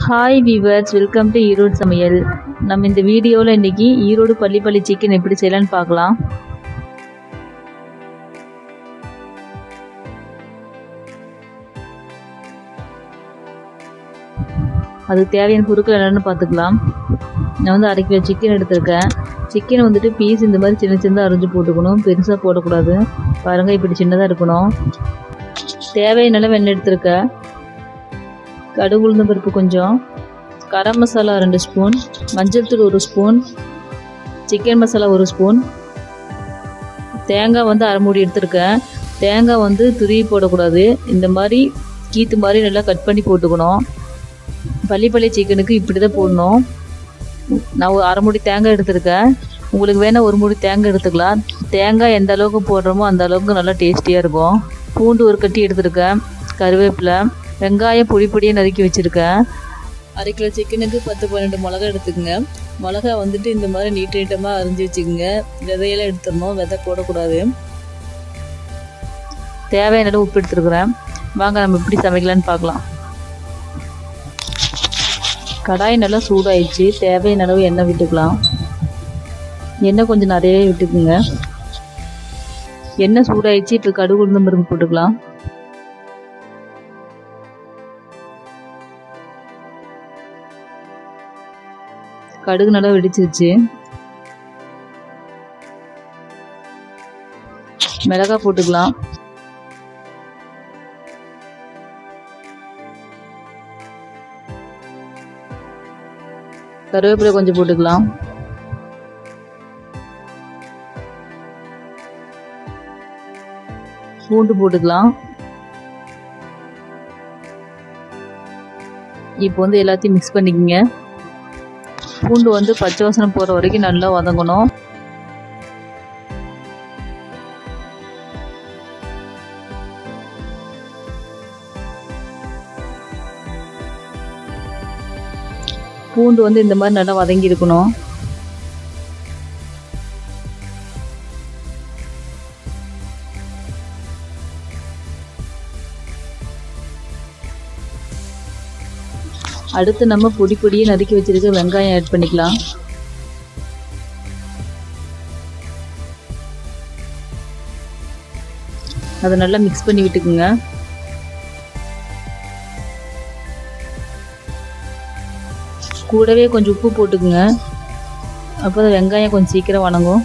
hi viewers welcome to Erode சமையல் நம்ம இந்த வீடியோவில் இன்றைக்கி ஈரோடு பள்ளிப்பள்ளி சிக்கன் எப்படி செய்யலான்னு பார்க்கலாம் அதுக்கு தேவையான பொருட்கள் என்னென்னு பார்த்துக்கலாம் நான் வந்து அரை கிலோ சிக்கன் எடுத்திருக்கேன் சிக்கன் வந்துட்டு பீஸ் இந்த மாதிரி சின்ன சின்னதாக அரிஞ்சு போட்டுக்கணும் பெருசாக போடக்கூடாது பாருங்கள் இப்படி சின்னதாக இருக்கணும் தேவையான வெண்ணெய் எடுத்திருக்கேன் கடுகு உளுந்தம் பருப்பு கொஞ்சம் கரம் மசாலா ரெண்டு ஸ்பூன் மஞ்சள் தூள் ஒரு ஸ்பூன் சிக்கன் மசாலா ஒரு ஸ்பூன் தேங்காய் வந்து அரை மூடி எடுத்திருக்கேன் தேங்காய் வந்து துருவி போடக்கூடாது இந்த மாதிரி கீத்து மாதிரி நல்லா கட் பண்ணி போட்டுக்கணும் பள்ளி பள்ளி சிக்கனுக்கு இப்படி தான் போடணும் நான் ஒரு அரை மூடி தேங்காய் எடுத்திருக்கேன் உங்களுக்கு வேணால் ஒரு மூடி தேங்காய் எடுத்துக்கலாம் தேங்காய் எந்த அளவுக்கு போடுறோமோ அந்த அளவுக்கு நல்லா டேஸ்டியாக இருக்கும் பூண்டு ஒரு கட்டி எடுத்திருக்கேன் கருவேப்பிலை வெங்காயம் பொடி பொடியாக நறுக்கி வச்சுருக்கேன் அரை கிலோ சிக்கனுக்கு பத்து பன்னெண்டு மிளகா எடுத்துக்கோங்க மிளகா வந்துட்டு இந்த மாதிரி நீட் நீட்டமாக அரிஞ்சு வச்சுக்கோங்க விதையெல்லாம் எடுத்துடணும் விதை போடக்கூடாது தேவையான அளவு உப்பு எடுத்துருக்குறேன் வாங்க நம்ம எப்படி சமைக்கலான்னு பார்க்கலாம் கடாய் நல்லா சூடாயிடுச்சு தேவையான அளவு எண்ணெய் விட்டுக்கலாம் எண்ணெய் கொஞ்சம் நிறையவே விட்டுக்குங்க எண்ணெய் சூடாயிடுச்சு இப்போ கடுகு உளுந்தம் பருப்பு போட்டுக்கலாம் கடுகு நல்லா வெடிச்சிருச்சு மிளகா போட்டுக்கலாம் கருவேப்பிலை கொஞ்சம் போட்டுக்கலாம் பூண்டு போட்டுக்கலாம் இப்போ வந்து எல்லாத்தையும் மிக்ஸ் பண்ணிக்கோங்க பூண்டு வந்து பச்சை வாசனை போகிற வரைக்கும் நல்லா வதங்கணும் பூண்டு வந்து இந்த மாதிரி நல்லா வதங்கி இருக்கணும் அடுத்து நம்ம பொடி பொடியை நறுக்கி வச்சிருக்க வெங்காயம் ஆட் பண்ணிக்கலாம் அதை நல்லா மிக்ஸ் பண்ணி விட்டுக்குங்க கூடவே கொஞ்சம் உப்பு போட்டுக்குங்க அப்போ தான் வெங்காயம் கொஞ்சம் சீக்கிரம் வணங்கும்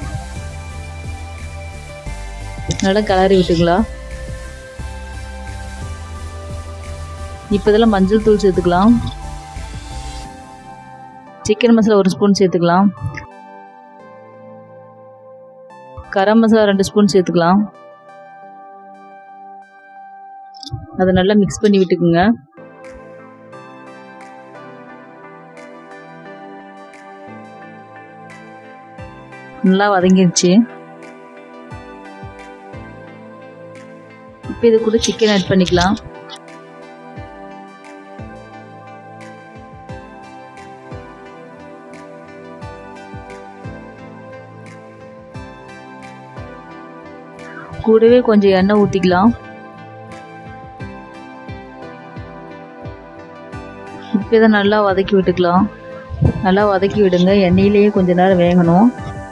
நல்லா கிளறி விட்டுங்களா இப்போ இதெல்லாம் மஞ்சள் தூள் சேர்த்துக்கலாம் சிக்கன் மசாலா ஒரு ஸ்பூன் சேர்த்துக்கலாம் கரம் மசாலா ரெண்டு ஸ்பூன் சேர்த்துக்கலாம் அதை நல்லா மிக்ஸ் பண்ணி விட்டுக்குங்க நல்லா வதங்கிடுச்சு இப்போ இது கூட சிக்கன் ஆட் பண்ணிக்கலாம் கூடவே கொஞ்சம் எண்ணெய் ஊற்றிக்கலாம் இப்போ இதை நல்லா வதக்கி விட்டுக்கலாம் நல்லா வதக்கி விடுங்க எண்ணெயிலேயே கொஞ்ச நேரம் வேகணும்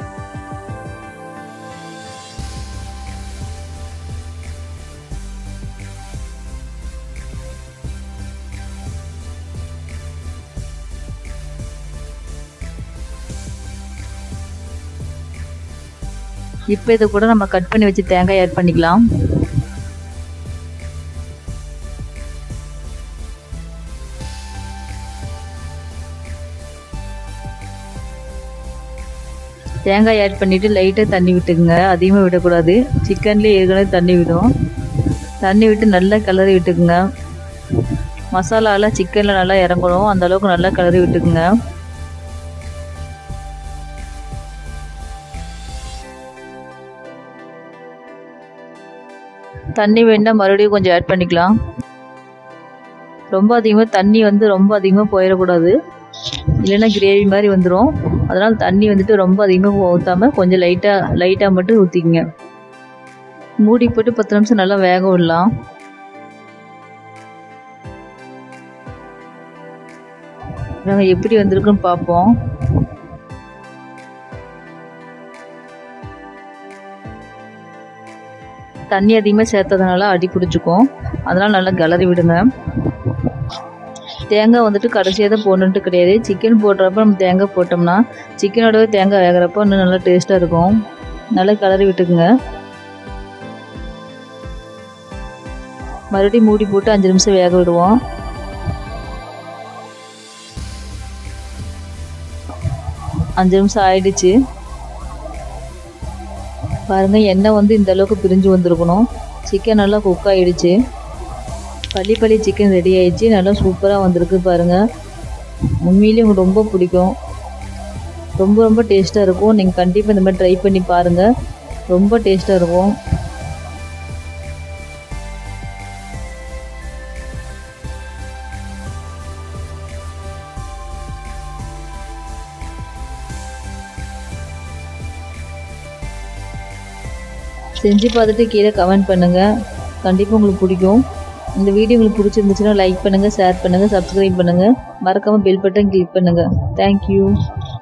இப்போ இதை கூட நம்ம கட் பண்ணி வச்சு தேங்காய் ஆட் பண்ணிக்கலாம் தேங்காய் ஆட் பண்ணிவிட்டு லைட்டாக தண்ணி விட்டுக்குங்க அதிகமாக விடக்கூடாது சிக்கன்லேயே ஏற்கனவே தண்ணி விடும் தண்ணி விட்டு நல்லா கிளறி விட்டுக்குங்க மசாலாலாம் சிக்கனில் நல்லா இறங்கணும் அந்தளவுக்கு நல்லா கிளறி விட்டுக்குங்க தண்ணி வேணால் மறுபடியும் கொஞ்சம் ஆட் பண்ணிக்கலாம் ரொம்ப அதிகமாக தண்ணி வந்து ரொம்ப அதிகமாக போயிடக்கூடாது இல்லைன்னா கிரேவி மாதிரி வந்துடும் அதனால் தண்ணி வந்துட்டு ரொம்ப அதிகமாக ஊற்றாமல் கொஞ்சம் லைட்டாக லைட்டாக மட்டும் ஊற்றிக்கங்க மூடி போட்டு பத்து நிமிஷம் நல்லா வேக விடலாம் நாங்கள் எப்படி வந்திருக்குன்னு பார்ப்போம் தண்ணி அதிகமாக சேர்த்ததுனால அடி பிடிச்சிக்கும் அதனால் நல்லா கிளறி விடுங்க தேங்காய் வந்துட்டு கடைசியாக தான் போடணுன்ட்டு கிடையாது சிக்கன் போடுறப்ப நம்ம தேங்காய் போட்டோம்னா சிக்கனோடவே தேங்காய் வேகிறப்போ இன்னும் நல்லா டேஸ்ட்டாக இருக்கும் நல்லா கிளறி விட்டுக்குங்க மறுபடியும் மூடி போட்டு அஞ்சு நிமிஷம் வேக விடுவோம் அஞ்சு நிமிஷம் ஆயிடுச்சு பாருங்க எண்ணெய் வந்து இந்த அளவுக்கு பிரிஞ்சு வந்திருக்கணும் சிக்கன் நல்லா குக் ஆயிடுச்சு பள்ளி பள்ளி சிக்கன் ரெடி ஆயிடுச்சு நல்லா சூப்பராக வந்திருக்கு பாருங்க உண்மையிலேயே உங்களுக்கு ரொம்ப பிடிக்கும் ரொம்ப ரொம்ப டேஸ்ட்டாக இருக்கும் நீங்கள் கண்டிப்பாக இந்த மாதிரி ட்ரை பண்ணி பாருங்கள் ரொம்ப டேஸ்ட்டாக இருக்கும் செஞ்சு பார்த்துட்டு கீழே கமெண்ட் பண்ணுங்கள் கண்டிப்பாக உங்களுக்கு பிடிக்கும் இந்த வீடியோ உங்களுக்கு பிடிச்சிருந்துச்சுன்னா லைக் பண்ணுங்கள் ஷேர் பண்ணுங்கள் சப்ஸ்கிரைப் பண்ணுங்கள் மறக்காமல் பெல் பட்டன் கிளிக் பண்ணுங்கள் தேங்க்யூ